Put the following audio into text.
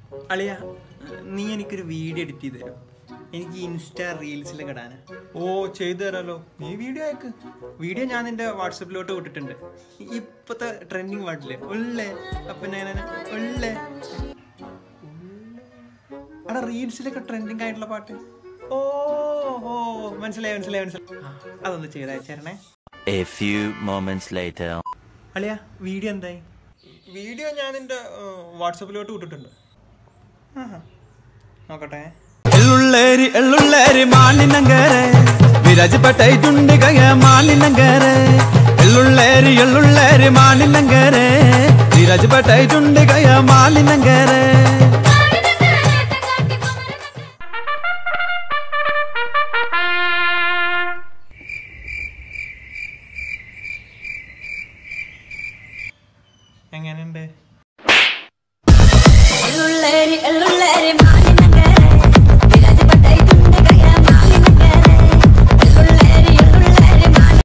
അളിയ നീ എനിക്കൊരു വീഡിയോ എഡിറ്റ് ചെയ്ത് തരും എനിക്ക് ഇൻസ്റ്റാ റീൽസിലൊക്കെ ഇടാനാ ഓ ചെയ്തു തരാലോ നീ വീഡിയോ അയക്ക് വീഡിയോ ഞാൻ നിന്റെ വാട്സപ്പിലോട്ട് വിട്ടിട്ടുണ്ട് ഇപ്പത്തെ ട്രെൻഡിങ് പാട്ടില്ലേ ഉള്ളേ അപ്പൊ ഞാൻ ഉള്ളേ അവിടെ റീൽസിലൊക്കെ ട്രെൻഡിങ് ആയിട്ടുള്ള പാട്ട് ഓ ഓ മനസ്സിലായി മനസ്സിലായി മനസ്സിലായി ആ, അതൊന്ന് ചെയ്തയച്ചേരണേ A few moments later. അളിയ വീഡിയോ എന്തായി വീഡിയോ ഞാൻ നിന്റെ വാട്സപ്പിലോട്ട് വിട്ടിട്ടുണ്ട് ആഹാ. നോക്കട്ടെ ಎಳ್ಳುಳ್ಳೇರಿ ಎಳ್ಳುಳ್ಳೇರಿ ಮಾಲಿನಂಗರೆ ವಿರಾಜಪೇಟೆ ದುಂಡಿಗಯ ಮಾಲಿನಂಗರೆ ಎಳ್ಳುಳ್ಳೇರಿ ಎಳ್ಳುಳ್ಳೇರಿ ಮಾಲಿನಂಗರೆ ವಿರಾಜಪೇಟೆ ದುಂಡಿಗಯ ಮಾಲಿನಂಗರೆ എങ്ങനെയുണ്ട് എള്ളുള്ളേരി എള്ളുള്ളേരി മാലിന